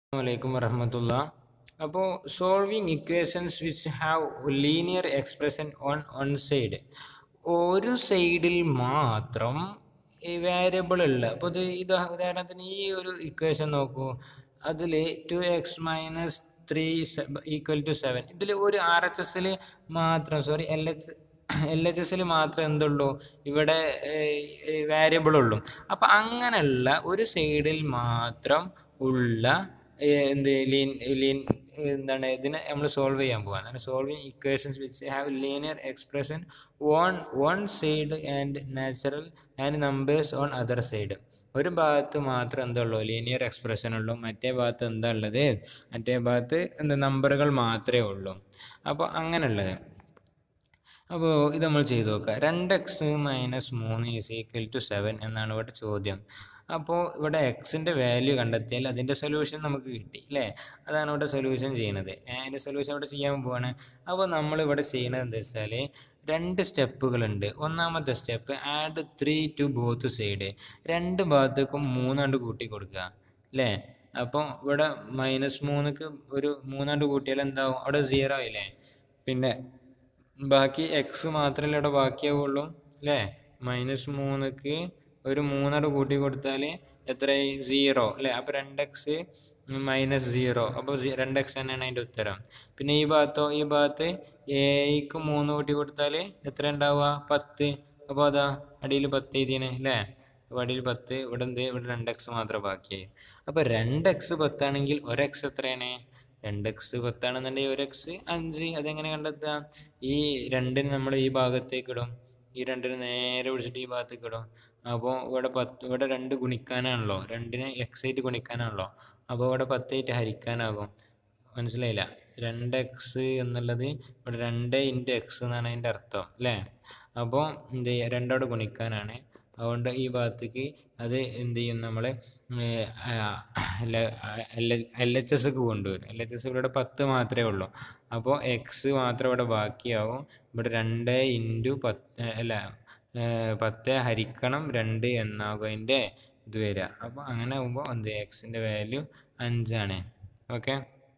വലൈക്കും വറഹമത്തുള്ള അപ്പോൾ solving equations which have linear expression on one side ഒരു സൈഡിൽ മാത്രം ഈ വേരിയബിൾ ഉള്ള അപ്പോൾ ഇത് ഇത് ഉദാഹരണത്തിന് ഈ ഒരു ഇക്വേഷൻ നോക്കൂ അതിൽ two x minus three equal to seven ഇതിൽ ഒരു ആർ എച്ച് എസിൽ മാത്രം sorry L H L H എസിൽ മാത്രമേ എന്തുള്ളൂ ഇവിടെ വേരിയബിൾ ഉള്ളൂ അപ്പം അങ്ങനെയുള്ള ഒരു സൈഡിൽ മാത്രം ഉള്ള ഏഹ്, എന്ത് ലീൻ ലീൻ എന്താണ് ഇതിനെ നമ്മൾ സോൾവ് ചെയ്യാൻ പോകാൻ അങ്ങനെ solving equations which have linear expression on one side and natural and numbers on other side ഒരു ഭാഗത്ത് മാത്രം എന്താ ഉള്ളൂ ലീനിയർ എക്സ്പ്രഷൻ ഉള്ളൂ മറ്റേ ഭാഗത്ത് എന്താ ഉള്ളത് മറ്റേ ഭാഗത്ത് എന്താ നമ്പറുകൾ മാത്രമേ ഉള്ളൂ അപ്പോൾ അങ്ങനെയുള്ളത് അപ്പോൾ ഇത് നമ്മൾ ചെയ്ത് നോക്കുക രണ്ട് എക്സ് മൈനസ് മൂന്ന് ഈസ് ഈക്വൽ ടു സെവൻ എന്നാണ് ഇവിടെ ചോദ്യം അപ്പോൾ ഇവിടെ എക്സിൻ്റെ വാല്യൂ കണ്ടെത്തിയാൽ അതിൻ്റെ സൊല്യൂഷൻ നമുക്ക് കിട്ടി അല്ലേ അതാണ് ഇവിടെ സൊല്യൂഷൻ ചെയ്യുന്നത് അതിൻ്റെ സൊല്യൂഷൻ ഇവിടെ ചെയ്യാൻ പോവാണ് അപ്പോൾ നമ്മൾ ഇവിടെ ചെയ്യുന്നത് എന്താ വെച്ചാൽ രണ്ട് സ്റ്റെപ്പുകളുണ്ട് ഒന്നാമത്തെ step add three to both side രണ്ട് ഭാഗത്തേക്കും മൂന്നാണ്ട് കൂട്ടി കൊടുക്കുക അല്ലേ അപ്പോൾ ഇവിടെ മൈനസ് മൂന്നിക്ക് ഒരു മൂന്നാണ്ട് കൂട്ടിയാൽ എന്താവും അവിടെ സീറോ ആയില്ലേ പിന്നെ ബാക്കി എക്സ് മാത്രമല്ലേ ഇവിടെ ബാക്കിയാവുള്ളൂ അല്ലേ മൈനസ് മൂന്നിക്ക് ഒരു മൂന്നോട് കൂട്ടി കൊടുത്താൽ എത്രയായി സീറോ അല്ലേ അപ്പോൾ രണ്ട് എക്സ് മൈനസ് സീറോ അപ്പോൾ രണ്ട് എക്സ് തന്നെയാണ് അതിൻ്റെ ഉത്തരം പിന്നെ ഈ ഭാഗത്തോ ഈ ഭാഗത്ത് എക്ക് മൂന്ന് കൂട്ടി കൊടുത്താൽ എത്ര ഉണ്ടാവുക പത്ത് അപ്പോൾ അതാ അടിയിൽ പത്ത് എഴുതിയാണ് അല്ലേ അപ്പോൾ അടിയിൽ പത്ത് ഇവിടെ എന്ത് ഇവിടെ രണ്ട് എക്സ് മാത്രമേ ബാക്കിയായി അപ്പോൾ രണ്ട് എക്സ് പത്താണെങ്കിൽ ഒരു എക്സ് എത്രയാണ് രണ്ട് എക്സ് പത്താണെന്നുണ്ടെങ്കിൽ ഒരു എക്സ് അഞ്ച് അതെങ്ങനെ കണ്ടെത്തുക ഈ രണ്ടിന് നമ്മൾ ഈ ഭാഗത്തേക്ക് ഇടും ഈ രണ്ടിന് നേരെ പിടിച്ചിട്ട് ഈ ഭാഗത്തേക്ക് ഇടും അപ്പോൾ ഇവിടെ പത്ത് ഇവിടെ രണ്ട് ഗുണിക്കാനാണല്ലോ രണ്ടിനെ എക്സ് ആയിട്ട് ഗുണിക്കാനാണല്ലോ അപ്പോൾ ഇവിടെ പത്തായിട്ട് ഹരിക്കാനാകും മനസ്സിലായില്ല രണ്ട് എക്സ് എന്നുള്ളത് ഇവിടെ രണ്ട് ഇൻറ്റു എക്സ് എന്നാണ് അതിൻ്റെ അർത്ഥം അല്ലേ അപ്പോൾ എന്ത് ചെയ്യുക രണ്ടോടെ ഗുണിക്കാനാണ് അതുകൊണ്ട് ഈ ഭാഗത്തേക്ക് അത് എന്ത് ചെയ്യും നമ്മൾ എൽ എച്ച് എസ് കൊണ്ടുവരും എൽ എച്ച് എസ് ഇവിടെ പത്ത് മാത്രമേ ഉള്ളൂ അപ്പോൾ എക്സ് മാത്രം ഇവിടെ ബാക്കിയാവും ഇവിടെ രണ്ട് ഇൻറ്റു പത്ത് അല്ല ഏഹ് പത്ത് ഹരിക്കണം രണ്ട് എന്നാകും അതിൻ്റെ ഇത് വരിക അപ്പോൾ അങ്ങനെ ആകുമ്പോൾ എന്ത് എക്സിൻ്റെ വാല്യൂ അഞ്ചാണ് ഓക്കെ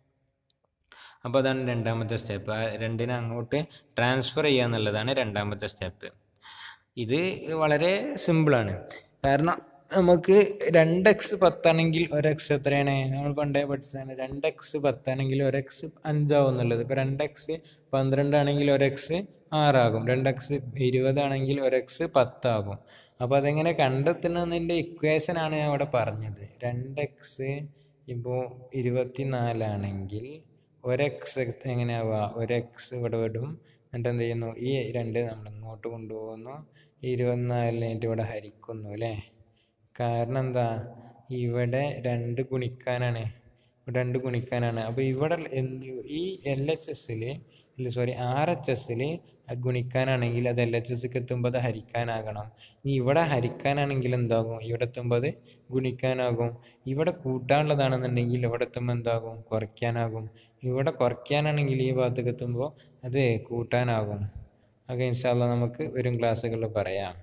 അപ്പോൾ അതാണ് രണ്ടാമത്തെ സ്റ്റെപ്പ് രണ്ടിനെ അങ്ങോട്ട് ട്രാൻസ്ഫർ ചെയ്യുക എന്നുള്ളതാണ് രണ്ടാമത്തെ സ്റ്റെപ്പ് ഇത് വളരെ സിമ്പിളാണ് കാരണം നമുക്ക് രണ്ട് എക്സ് പത്താണെങ്കിൽ ഒരു എക്സ് എത്രയാണ് നമ്മൾ പണ്ടേ പഠിച്ചതാണ് രണ്ട് എക്സ് പത്താണെങ്കിൽ ഒരു എക്സ് അഞ്ചാവും എന്നുള്ളത് ഇപ്പോൾ രണ്ട് എക്സ് പന്ത്രണ്ടാണെങ്കിൽ ഒരു എക്സ് ആറാകും രണ്ട് എക്സ് ഇരുപതാണെങ്കിൽ ഒരു എക്സ് പത്താകും അപ്പോൾ അതെങ്ങനെ കണ്ടെത്തുന്നതിൻ്റെ ഇക്വേഷനാണ് ഞാൻ ഇവിടെ പറഞ്ഞത് രണ്ട് എക്സ് ഇപ്പോൾ ഇരുപത്തിനാലാണെങ്കിൽ ഒരു എക്സ് എങ്ങനെയാവുക ഒരു എക്സ് ഇവിടെ വിടും എന്നിട്ട് എന്ത് ചെയ്യുന്നു ഈ രണ്ട് നമ്മൾ ഇങ്ങോട്ട് കൊണ്ടുപോകുന്നു ഇരുപത്തിനാലിനായിട്ട് ഇവിടെ ഹരിക്കുന്നു അല്ലേ കാരണം എന്താ ഇവിടെ രണ്ട് ഗുണിക്കാനാണ് ഇവിടെ രണ്ട് ഗുണിക്കാനാണ് അപ്പോൾ ഇവിടെ എന്ത് ഈ എൽ എച്ച് എസ്സിൽ ഇല്ല സോറി ആർ എച്ച് എസ്സിൽ ഗുണിക്കാനാണെങ്കിൽ അത് എൽ എച്ച് എസ്ക്ക് എത്തുമ്പോൾ അത് ഹരിക്കാനാകണം ഇനി ഇവിടെ ഹരിക്കാനാണെങ്കിൽ എന്താകും ഇവിടെ എത്തുമ്പോൾ അത് ഗുണിക്കാനാകും ഇവിടെ കൂട്ടാനുള്ളതാണെന്നുണ്ടെങ്കിൽ ഇവിടെ എത്തുമ്പോൾ എന്താകും കുറയ്ക്കാനാകും ഇവിടെ കുറയ്ക്കാനാണെങ്കിൽ ഈ ഭാഗത്തേക്ക് എത്തുമ്പോൾ അത് കൂട്ടാനാകും ഒക്കെ ഇൻഷാല്ല നമുക്ക് വരും ക്ലാസ്സുകളിൽ പറയാം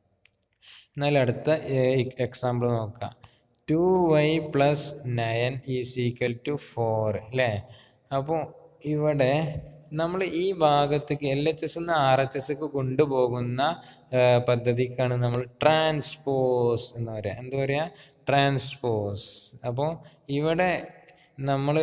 എന്നാൽ അടുത്ത എക്സാമ്പിൾ നോക്കാം two y plus nine is equal to four അല്ലേ അപ്പോൾ ഇവിടെ നമ്മൾ ഈ ഭാഗത്തേക്ക് എൽ എച്ച് എസ് നിന്ന് ആർ എച്ച് എസ് കൊണ്ടുപോകുന്ന ഏഹ്, പദ്ധതിക്കാണ് നമ്മൾ ട്രാൻസ്പോസ് എന്ന് പറയുക എന്താ പറയുക ട്രാൻസ്പോസ് അപ്പോൾ ഇവിടെ നമ്മൾ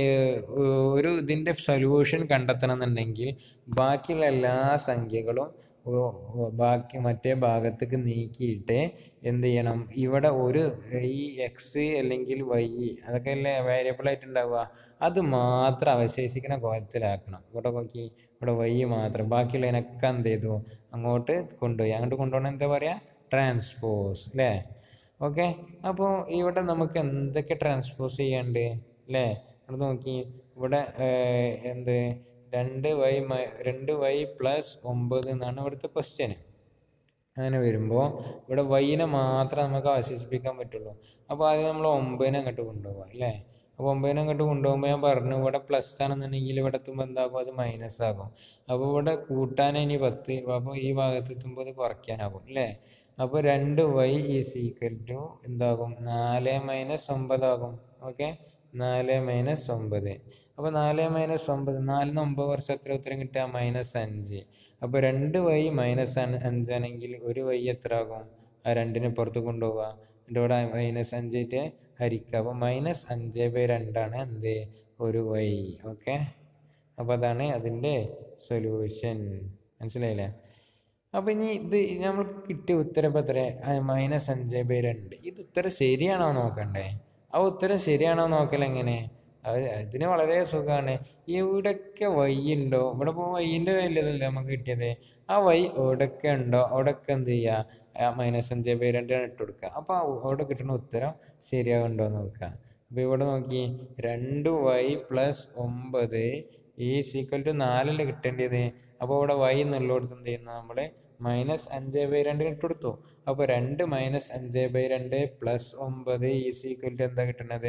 ഒരു ഇതിൻ്റെ സൊല്യൂഷൻ കണ്ടെത്തണം എന്നുണ്ടെങ്കിൽ ബാക്കിയുള്ള എല്ലാ സംഖ്യകളും ഓ- ഓ- ബാക്കി മറ്റേ ഭാഗത്തേക്ക് നീക്കിയിട്ട് എന്ത് ചെയ്യണം ഇവിടെ ഒരു ഈ എക്സ് അല്ലെങ്കിൽ വൈ അതൊക്കെ അല്ലേ വേരിയബിൾ ആയിട്ട് ഉണ്ടാവുക അത് മാത്രം അവശേഷിക്കുന്ന കോലത്തിലാക്കണം ഇവിടെ നോക്കി ഇവിടെ വൈ മാത്രം ബാക്കിയുള്ളതിനൊക്കെ എന്ത് ചെയ്തു അങ്ങോട്ട് കൊണ്ടുപോയി അങ്ങോട്ട് കൊണ്ടുപോകണം എന്താ പറയുക ട്രാൻസ്പോസ് അല്ലേ ഓക്കെ അപ്പോൾ ഇവിടെ നമുക്ക് എന്തൊക്കെ ട്രാൻസ്പോസ് ചെയ്യാണ്ട് അല്ലേ ഇവിടെ നോക്കി ഇവിടെ ഏർ, എന്ത് രണ്ട് വൈ മൈ രണ്ട് വൈ പ്ലസ് ഒമ്പത് എന്നാണ് ഇവിടുത്തെ ക്വസ്റ്റ്യൻ അങ്ങനെ വരുമ്പോൾ ഇവിടെ വൈനെ മാത്രമേ നമുക്ക് അവശേഷിപ്പിക്കാൻ പറ്റുള്ളൂ അപ്പോൾ ആദ്യം നമ്മൾ ഒമ്പതിനെ അങ്ങോട്ട് കൊണ്ടുപോകാം അല്ലേ അപ്പോൾ ഒമ്പതിനെ അങ്ങോട്ട് കൊണ്ടുപോകുമ്പോൾ ഞാൻ പറഞ്ഞു ഇവിടെ പ്ലസ് ആണെന്നുണ്ടെങ്കിൽ ഇവിടെ എത്തുമ്പോൾ എന്താകും അത് മൈനസ് ആകും അപ്പോൾ ഇവിടെ കൂട്ടാൻ ഇനി പത്ത് അപ്പോൾ ഈ ഭാഗത്ത് എത്തുമ്പോൾ അത് കുറയ്ക്കാനാകും അല്ലേ അപ്പോൾ രണ്ട് വൈ ഈസ് ഈക്വൽ ടു എന്താകും നാല് മൈനസ് ഒമ്പതാകും ഓക്കെ നാല് മൈനസ് ഒമ്പത് അപ്പോൾ നാല് മൈനസ് ഒമ്പത് നാലിന് ഒമ്പത് കുറച്ച് എത്ര ഉത്തരം കിട്ടുക മൈനസ് അഞ്ച് അപ്പോൾ രണ്ട് വൈ മൈനസ് അഞ്ചാണെങ്കിൽ ഒരു വൈ എത്ര ആകും ആ രണ്ടിനെ പുറത്ത് കൊണ്ടുപോവുക എൻ്റെ കൂടെ മൈനസ് അഞ്ചായിട്ട് ഹരിക്കുക അപ്പോൾ മൈനസ് അഞ്ച് ബൈ രണ്ടാണ് എന്ത് ഒരു വൈ ഓക്കെ അപ്പോൾ അതാണ് അതിൻ്റെ സൊല്യൂഷൻ മനസ്സിലായില്ലേ അപ്പോൾ ഇനി ഇത് നമ്മൾക്ക് കിട്ടിയ ഉത്തരം ഇപ്പോൾ എത്ര മൈനസ് അഞ്ച് ബൈ രണ്ട് ഇത് ഉത്തരം ശരിയാണോ നോക്കണ്ടേ ആ ഉത്തരം ശരിയാണോ നോക്കൽ എങ്ങനെ അത് ഇതിന് വളരെ സുഖമാണ് എവിടെയൊക്കെ വൈ ഉണ്ടോ ഇവിടെ ഇപ്പോൾ വൈൻ്റെ വലിയതല്ലേ നമുക്ക് കിട്ടിയത് ആ വൈ എവിടെയൊക്കെ ഉണ്ടോ അവിടെയൊക്കെ എന്ത് ചെയ്യുക മൈനസ് അഞ്ച് ബൈ രണ്ടാണ് ഇട്ട് കൊടുക്കുക അപ്പോൾ അവിടെ കിട്ടുന്ന ഉത്തരം ശരിയാകുന്നുണ്ടോ എന്ന് നോക്കുക അപ്പോൾ ഇവിടെ നോക്കി രണ്ട് വൈ പ്ലസ് ഒമ്പത് ഈ സീക്വൽ ടു നാലല്ലേ കിട്ടേണ്ടത് അപ്പോൾ ഇവിടെ വൈ എന്നുള്ളിടത്ത് എന്ത് ചെയ്യുന്നു നമ്മൾ മൈനസ് അഞ്ച് ബൈ രണ്ടിന് ഇട്ട് കൊടുത്തു അപ്പോൾ രണ്ട് മൈനസ് അഞ്ച് ബൈ രണ്ട് പ്ലസ് ഒമ്പത് ഈ സീക്വൽ ടു എന്താ കിട്ടുന്നത്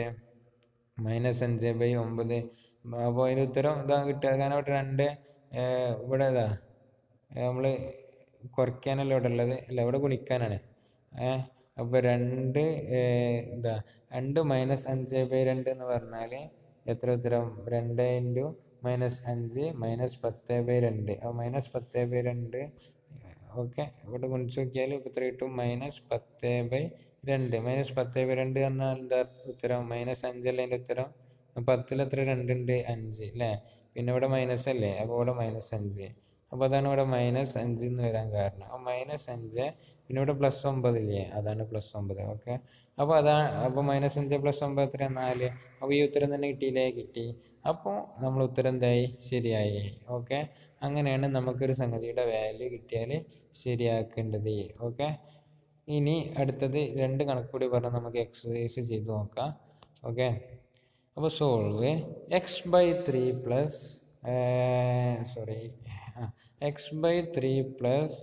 മൈനസ് അഞ്ച് ബൈ ഒമ്പത് അപ്പോൾ അതിന് ഉത്തരം ഇതാ കിട്ടുക കാരണം ഇവിടെ രണ്ട് ഇവിടെ ഇതാ നമ്മൾ കുറയ്ക്കാനല്ല ഇവിടെ ഉള്ളത് അല്ല ഇവിടെ ഗുണിക്കാനാണ് ഏഹ് അപ്പോൾ രണ്ട് എന്താ രണ്ട് മൈനസ് അഞ്ച് ബൈ രണ്ട് എന്ന് പറഞ്ഞാൽ എത്ര ഉത്തരം രണ്ട് ഇൻറ്റു മൈനസ് അഞ്ച് മൈനസ് പത്ത് ബൈ രണ്ട് അപ്പോൾ മൈനസ് പത്ത് ബൈ രണ്ട് ഓക്കെ ഇവിടെ ഗുണിച്ച് നോക്കിയാൽ ഇപ്പോൾ എത്ര കിട്ടും മൈനസ് പത്ത് ബൈ രണ്ട് മൈനസ് പത്ത് ബൈ രണ്ട് പറഞ്ഞാൽ എന്താ ഉത്തരം മൈനസ് അഞ്ചല്ലേ അതിൻ്റെ ഉത്തരം പത്തിൽ എത്ര രണ്ടുണ്ട് അഞ്ച് അല്ലേ പിന്നെ ഇവിടെ മൈനസ് അല്ലേ അപ്പോൾ ഇവിടെ മൈനസ് അഞ്ച് അപ്പോൾ അതാണ് ഇവിടെ മൈനസ് അഞ്ച് എന്ന് വരാൻ കാരണം അപ്പോൾ മൈനസ് അഞ്ച് പിന്നെ ഇവിടെ പ്ലസ് ഒമ്പത് ഇല്ലേ അതാണ് പ്ലസ് ഒമ്പത് ഓക്കെ അപ്പോൾ അതാണ് അപ്പോൾ മൈനസ് അഞ്ച് പ്ലസ് ഒമ്പത് എത്ര നാല് അപ്പോൾ ഈ ഉത്തരം തന്നെ കിട്ടിയില്ലേ കിട്ടി അപ്പോൾ നമ്മൾ ഉത്തരം എന്തായി ശരിയായി ഓക്കെ അങ്ങനെയാണ് നമുക്കൊരു സംഗതിയുടെ വാല്യൂ കിട്ടിയാൽ ശരിയാക്കേണ്ടത് ഓക്കെ ഇനി അടുത്തത് രണ്ട് കണക്ക് കൂടി പറഞ്ഞ് നമുക്ക് എക്സസൈസ് ചെയ്ത് നോക്കാം ഓക്കെ അപ്പോൾ solve x by three plus sorry x by three plus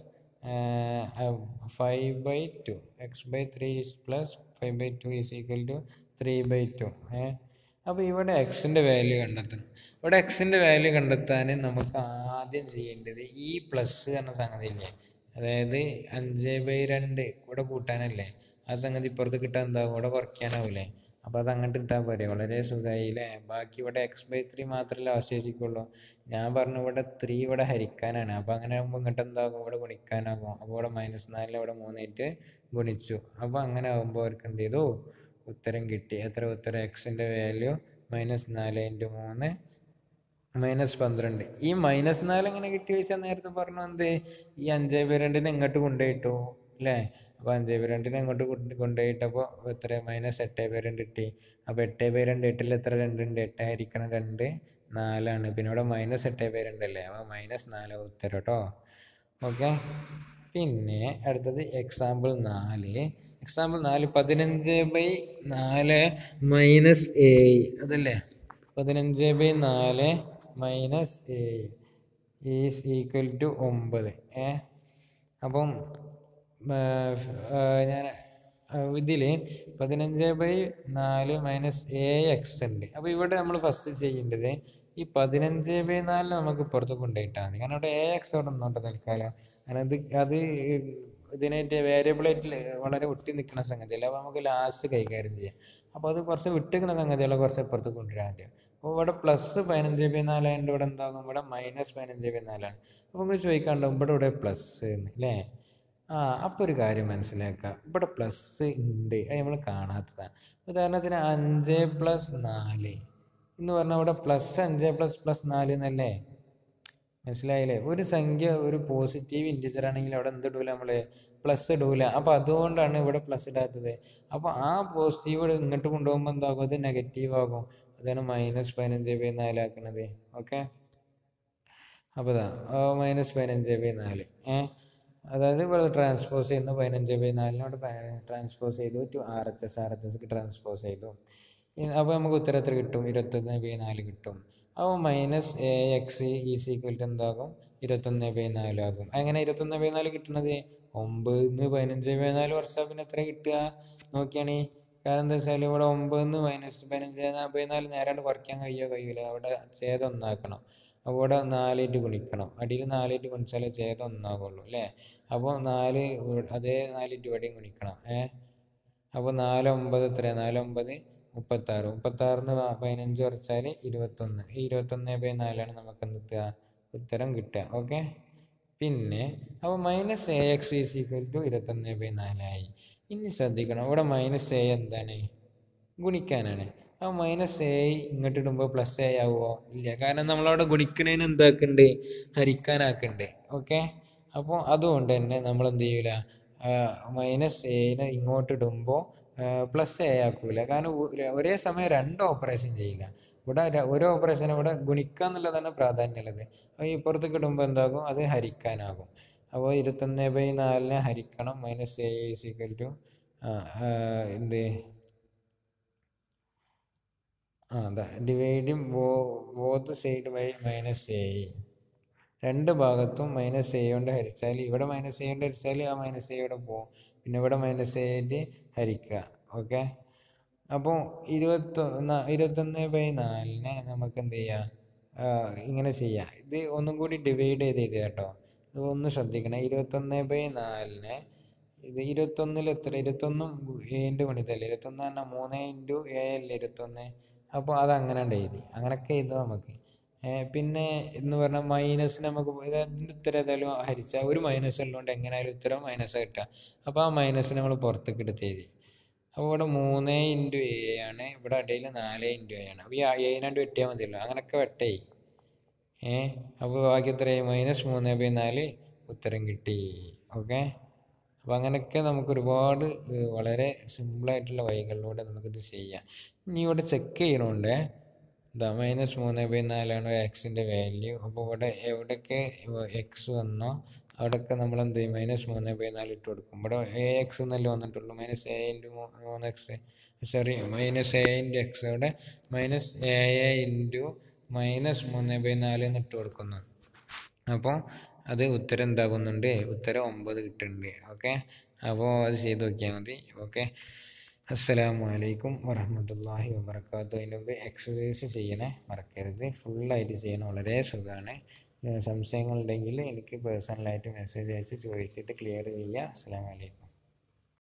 five by two x by three is plus five by two is equal to three by two ഏ അപ്പോൾ ഇവിടെ എക്സിൻ്റെ വാല്യൂ കണ്ടെത്തണം ഇവിടെ എക്സിൻ്റെ വാല്യൂ കണ്ടെത്താൻ നമുക്ക് ആദ്യം ചെയ്യേണ്ടത് ഈ പ്ലസ് എന്ന സംഗതിയില്ലേ അതായത് അഞ്ച് ബൈ രണ്ട് ഇവിടെ കൂട്ടാനല്ലേ ആ സംഗതി ഇപ്പുറത്ത് കിട്ടാൻ എന്താവും ഇവിടെ കുറയ്ക്കാനാവൂലേ അപ്പോൾ അത് അങ്ങോട്ട് ഇട്ടാൽ പോരെ വളരെ സുഖമായി അല്ലേ ബാക്കി ഇവിടെ എക്സ് ബൈ ത്രീ മാത്രമല്ല അവശേഷിക്കുള്ളൂ ഞാൻ പറഞ്ഞു ഇവിടെ ത്രീ ഇവിടെ ഹരിക്കാനാണ് അപ്പോൾ അങ്ങനെ ആകുമ്പോൾ ഇങ്ങോട്ട് എന്താകും ഇവിടെ ഗുണിക്കാനാകും അപ്പോൾ ഇവിടെ മൈനസ് നാലിൽ ഇവിടെ മൂന്നായിട്ട് ഗുണിച്ചു അപ്പോൾ അങ്ങനെ ആകുമ്പോൾ അവർക്ക് എന്ത് ചെയ്തു ഉത്തരം കിട്ടി എത്ര ഉത്തരം എക്സിൻ്റെ വാല്യൂ മൈനസ് നാല് ഇൻറ്റു മൂന്ന് മൈനസ് പന്ത്രണ്ട് ഈ മൈനസ് നാല് എങ്ങനെ കിട്ടി വെച്ചാൽ നേരത്തെ പറഞ്ഞു എന്ത് ഈ അഞ്ചേ ബൈ രണ്ടിനെ ഇങ്ങോട്ട് കൊണ്ടുപോയിട്ടു അല്ലേ അപ്പോൾ അഞ്ചേ ബൈ രണ്ടിനെ ഇങ്ങോട്ട് കൊണ്ട് കൊണ്ടുപോയിട്ടപ്പോൾ എത്ര മൈനസ് എട്ട് ബൈ രണ്ട് കിട്ടി അപ്പോൾ എട്ട് ബൈ രണ്ട് എട്ടിൽ എത്ര രണ്ടുണ്ട് എട്ട് ഹരിക്കണം രണ്ട് നാലാണ് പിന്നെ ഇവിടെ മൈനസ് എട്ട് ബൈ രണ്ടല്ലേ അപ്പോൾ മൈനസ് നാല് ഉത്തരം കേട്ടോ ഓക്കെ പിന്നെ അടുത്തത് എക്സാമ്പിൾ നാല് എക്സാമ്പിൾ നാല് പതിനഞ്ച് ബൈ നാല് മൈനസ് എ അതല്ലേ പതിനഞ്ച് ബൈ നാല് minus a is equal to ഒമ്പത് ഏ അപ്പം ഞാൻ ഇതിൽ പതിനഞ്ച് ബൈ നാല് മൈനസ് എ എക്സ് ഉണ്ട് അപ്പോൾ ഇവിടെ നമ്മൾ ഫസ്റ്റ് ചെയ്യേണ്ടത് ഈ പതിനഞ്ച് ബൈ നാല് നമുക്ക് പുറത്ത് കൊണ്ടുപോയിട്ടാൽ മതി കാരണം ഇവിടെ എ എക്സ് അവിടെ നിന്നോട്ടെ തൽക്കാലം കാരണം ഇത് അത് ഇതിനായിട്ട് വേരിയബിളായിട്ട് വളരെ ഒട്ടി നിൽക്കുന്ന സംഗതിയല്ല അപ്പോൾ നമുക്ക് ലാസ്റ്റ് കൈകാര്യം ചെയ്യാം അപ്പോൾ അത് കുറച്ച് വിട്ടിരിക്കുന്ന സംഗതികളെ കുറച്ച് പുറത്ത് കൊണ്ടുവരാൻ ആദ്യം അപ്പോൾ ഇവിടെ പ്ലസ് പതിനഞ്ച് ബൈ നാലായതുകൊണ്ട് ഇവിടെ എന്താകും ഇവിടെ മൈനസ് പതിനഞ്ച് ബൈ നാലാണ് അപ്പോൾ നമുക്ക് ചോദിക്കാണ്ടാവും ഇവിടെ ഇവിടെ പ്ലസ് എന്ന് അല്ലേ ആ അപ്പോൾ ഒരു കാര്യം മനസ്സിലാക്കുക ഇവിടെ പ്ലസ് ഉണ്ട് അത് നമ്മൾ കാണാത്തതാണ് ഉദാഹരണത്തിന് അഞ്ച് പ്ലസ് നാല് എന്ന് പറഞ്ഞാൽ ഇവിടെ പ്ലസ് അഞ്ച് പ്ലസ് പ്ലസ് നാല് എന്നല്ലേ മനസ്സിലായില്ലേ ഒരു സംഖ്യ ഒരു പോസിറ്റീവ് ഇൻറ്റിജർ ആണെങ്കിൽ അവിടെ എന്ത് ഇടൂല നമ്മൾ പ്ലസ് ഇടൂല അപ്പോൾ അതുകൊണ്ടാണ് ഇവിടെ പ്ലസ് ഇടാത്തത് അപ്പോൾ ആ പോസിറ്റീവ് ഇങ്ങോട്ട് കൊണ്ടുപോകുമ്പോൾ എന്താകും അത് നെഗറ്റീവ് ആകും അതാണ് മൈനസ് പതിനഞ്ച് ബൈ നാലാക്കണത് ഓക്കെ അപ്പോൾ ഇതാ മൈനസ് പതിനഞ്ച് ബൈ നാല് ഏഹ് അതായത് ഇവിടെ ട്രാൻസ്പോസ് ചെയ്യുന്ന പതിനഞ്ച് ബൈ നാലിനോട് ട്രാൻസ്പോസ് ചെയ്തു to R H S R H S transpose ചെയ്തു അപ്പോൾ നമുക്ക് ഉത്തരത്തിൽ കിട്ടും ഇരുപത്തൊന്ന് ബൈ നാല് കിട്ടും അപ്പോൾ minus a x is equal to എന്താകും ഇരുപത്തൊന്ന് ബൈ നാലാകും അങ്ങനെ ഇരുപത്തൊന്ന് ബൈ നാല് കിട്ടുന്നത് ഒമ്പതിന്ന് പതിനഞ്ച് ബൈ നാല് വർഷം പിന്നെ എത്ര കിട്ടുക നോക്കിയാണി കാരണം എന്താ വെച്ചാൽ ഇവിടെ ഒമ്പതിന്ന് മൈനസ് പതിനഞ്ച് ബൈ നാല് നേരാണ്ട് കുറയ്ക്കാൻ കഴിയോ കഴിയില്ല അവിടെ ഛേദം ഒന്നാക്കണം അപ്പോൾ ഇവിടെ നാലിട്ട് ഗുണിക്കണം അടിയിൽ നാലിട്ട് ഗുണിച്ചാലേ ഛേദം ഒന്നാകുള്ളൂ അല്ലേ അപ്പോൾ നാല് അതേ നാലിട്ട് ഇവിടെയും ഗുണിക്കണം ഏ അപ്പോൾ നാല് ഒമ്പത് എത്ര നാല് ഒമ്പത് മുപ്പത്താറ് മുപ്പത്താറിന്ന് പതിനഞ്ച് കുറച്ചാൽ ഇരുപത്തൊന്ന് ഈ ഇരുപത്തൊന്ന് ബൈ നാലാണ് നമുക്ക് എന്ത് കിട്ടുക ഉത്തരം കിട്ടുക ഓക്കെ പിന്നെ അപ്പോൾ minus a x is equal to ഇരുപത്തൊന്ന് ബൈ നാലായി ഇനി ശ്രദ്ധിക്കണം ഇവിടെ മൈനസ് എ എന്താണ് ഗുണിക്കാനാണ് അപ്പോൾ മൈനസ് എ ഇങ്ങോട്ട് ഇടുമ്പോൾ പ്ലസ് എ ആവുമോ ഇല്ല കാരണം നമ്മളവിടെ ഗുണിക്കുന്നതിന് എന്താക്കുന്നുണ്ട് ഹരിക്കാനാക്കുന്നുണ്ട് ഓക്കെ അപ്പോൾ അതുകൊണ്ട് തന്നെ നമ്മൾ എന്ത് ചെയ്യൂല മൈനസ് എനെ ഇങ്ങോട്ട് ഇടുമ്പോൾ പ്ലസ് എ ആക്കൂല കാരണം ഒ- ഒരേ സമയം രണ്ട് ഓപ്പറേഷൻ ചെയ്യില്ല ഇവിടെ ര- ഒരു ഓപ്പറേഷൻ ഇവിടെ ഗുണിക്കുക എന്നുള്ളതാണ് പ്രാധാന്യമുള്ളത് അപ്പോൾ ഈ പുറത്തേക്ക് ഇടുമ്പോൾ എന്താകും അത് ഹരിക്കാനാകും അപ്പോൾ ഇരുപത്തൊന്ന് ബൈ നാലിനെ ഹരിക്കണം minus a is equal to എന്ത് ആ അതാ dividing both side by minus a രണ്ട് ഭാഗത്തും മൈനസ് എ കൊണ്ട് ഹരിച്ചാൽ ഇവിടെ മൈനസ് എ കൊണ്ട് ഹരിച്ചാൽ ആ മൈനസ് എ ഇവിടെ പോകും പിന്നെ ഇവിടെ മൈനസ് എ ആയിട്ട് ഹരിക്കുക ഓക്കെ അപ്പോൾ ഇരുപത്തൊന്ന് ഇരുപത്തൊന്ന് ബൈ നാലിനെ നമുക്ക് എന്ത് ചെയ്യാം ആ, ഇങ്ങനെ ചെയ്യാം ഇത് ഒന്നും കൂടി ഡിവൈഡ് ചെയ്ത് എഴുതുക കേട്ടോ ഇത് ഒന്ന് ശ്രദ്ധിക്കണം ഇരുപത്തൊന്ന് ബൈ നാലിനെ ഇത് ഇരുപത്തൊന്നിൽ എത്ര ഇരുപത്തൊന്നും ഏൻ്റെ ഗുണിതല്ലേ ഇരുപത്തൊന്ന് പറഞ്ഞാൽ മൂന്ന് ഇൻറ്റു എ അല്ലേ ഇരുപത്തൊന്ന് അപ്പോൾ അത് അങ്ങനെ ഉണ്ട് എഴുതി അങ്ങനെയൊക്കെ എഴുതാം നമുക്ക് ഏ, പിന്നെ എന്ന് പറഞ്ഞാൽ മൈനസ് നമുക്ക് ഇതിൻ്റെ ഉത്തരം ഏതായാലും ഹരിച്ചാൽ ഒരു മൈനസ് ഉള്ളതുകൊണ്ട് എങ്ങനെയായാലും ഉത്തരം മൈനസ് കിട്ടുക അപ്പോൾ ആ മൈനസ് നമ്മൾ പുറത്തേക്ക് എടുത്ത് എഴുതി അപ്പോൾ ഇവിടെ മൂന്ന് ഇൻറ്റു എ ആണ് ഇവിടെ ഇടയിൽ നാല് ഇൻറ്റു എ ആണ് അപ്പോൾ ഈ ഏനാണ്ട് വെട്ടിയാൽ മതിയല്ലോ അങ്ങനെയൊക്കെ വെട്ടേ ഏ അപ്പോൾ ബാക്കി എത്രയായി മൈനസ് മൂന്ന് ബൈ നാല് ഉത്തരം കിട്ടി ഓക്കെ അപ്പോൾ അങ്ങനെയൊക്കെ നമുക്ക് ഒരുപാട് ഏഹ്, വളരെ സിമ്പിളായിട്ടുള്ള വഴികളിലൂടെ നമുക്കിത് ചെയ്യാം ഇനി ഇവിടെ ചെക്ക് ചെയ്യണോണ്ട് ഇതാ മൈനസ് മൂന്ന് ബൈ നാലാണ് എക്സിൻ്റെ വാല്യൂ അപ്പോൾ ഇവിടെ എവിടെയൊക്കെ എക്സ് വന്നോ അവിടെയൊക്കെ നമ്മൾ എന്ത് ചെയ്യും മൈനസ് മൂന്ന് ബൈ നാല് ഇട്ട് കൊടുക്കും ഇവിടെ എ എക്സ് എന്നല്ലേ വന്നിട്ടുള്ളൂ മൈനസ് എ ഇൻറ്റു മൂന്ന് x sorry minus a into x അവിടെ minus a a into minus മൂന്ന് ബൈ നാല് എന്ന് ഇട്ട് കൊടുക്കുന്നു അപ്പോൾ അത് ഉത്തരം എന്താകുന്നുണ്ട് ഉത്തരം ഒമ്പത് കിട്ടുന്നുണ്ട് ഓക്കെ അപ്പോൾ അത് ചെയ്ത് നോക്കിയാൽ മതി ഓക്കെ അസ്സലാമു അലൈക്കും വറഹ്മത്തുള്ളാഹി വബർക്കാത്തു അതിൻ്റെ മുമ്പ് എക്സസൈസ് ചെയ്യണേ മറക്കരുത് ഫുള്ളായിട്ട് ചെയ്യണം വളരെ സുഖമാണ് സംശയങ്ങളുണ്ടെങ്കിൽ എനിക്ക് പേഴ്സണലായിട്ട് മെസ്സേജ് അയച്ച് ചോദിച്ചിട്ട് ക്ലിയർ ചെയ്യുക അസ്സലാമു അലൈക്കും